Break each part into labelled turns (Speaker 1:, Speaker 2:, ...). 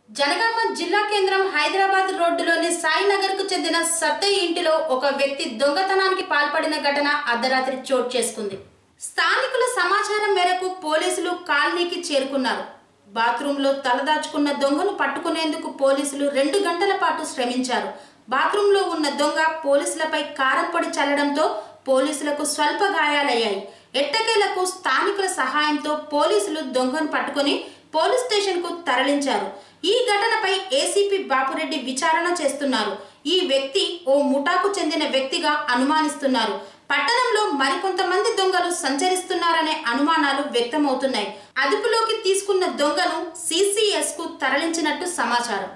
Speaker 1: జనగామ జిల్లా కేంద్రం హైదరాబాద్ రోడ్డులోని సాయినగర్ కు చెందిన సత్తయ్య ఇంటిలో ఒక వ్యక్తి దొంగతనానికి పాల్పడిన ఘటన అర్ధరాత్రి చోటు చేసుకుంది స్థానికుల సమాచారం మేరకు పోలీసులు కాలనీకి చేరుకున్నారు బాత్రూంలో తలదాచుకున్న దొంగను పట్టుకునేందుకు పోలీసులు రెండు గంటల పాటు శ్రమించారు బాత్రూంలో ఉన్న దొంగ పోలీసులపై కారం పొడి చల్లడంతో పోలీసులకు స్వల్ప గాయాలయ్యాయి ఎట్టకేలకు స్థానికుల సహాయంతో పోలీసులు దొంగను పట్టుకొని పోలీస్ స్టేషన్ కు తరలించారు ఈ ఘటనపై ఏసీపీ బాపురెడ్డి విచారణ చేస్తున్నారు ఈ వ్యక్తి ఓ ముఠాకు చెందిన వ్యక్తిగా అనుమానిస్తున్నారు పట్టణంలో మరికొంతమంది దొంగలు సంచరిస్తున్నారనే అనుమానాలు వ్యక్తమవుతున్నాయి అదుపులోకి తీసుకున్న దొంగను సిసిఎస్ కు తరలించినట్టు సమాచారం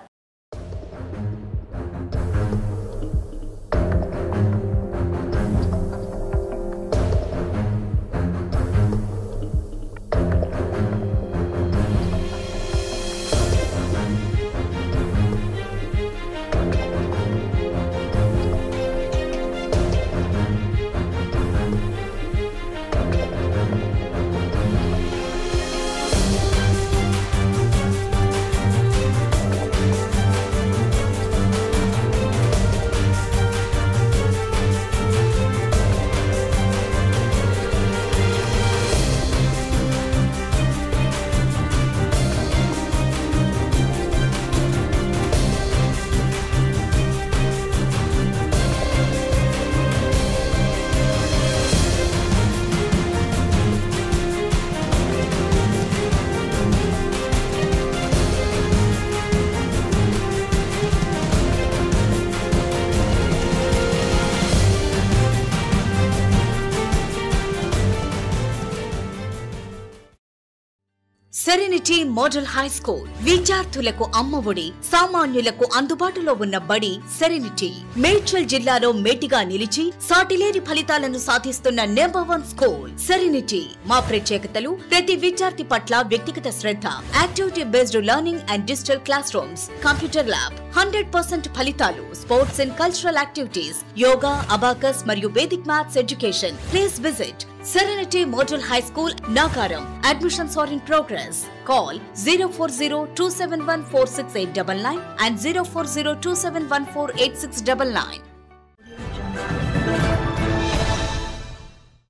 Speaker 2: సెరెనిటీ మోడల్ హై స్కూల్ విద్యార్థులకు అమ్మఒడి సామాన్యులకు అందుబాటులో ఉన్న బడి సెరెనిటీ మేడ్చల్ జిల్లాలో మేటిగా నిలిచి సాటిలేని ఫలితాలను సాధిస్తున్న నెంబర్ వన్ స్కూల్ సెరెనిటీ మా ప్రత్యేకతలు ప్రతి విద్యార్థి పట్ల వ్యక్తిగత శ్రద్ధ activity based learning and digital class rooms computer lab hundred percent ఫలితాలు sports and cultural activities yoga abacus మరియు Vedic maths education please visit Serenity Model High School, Nagaram. Admissions are in progress. Call 040 and 040 271 8699.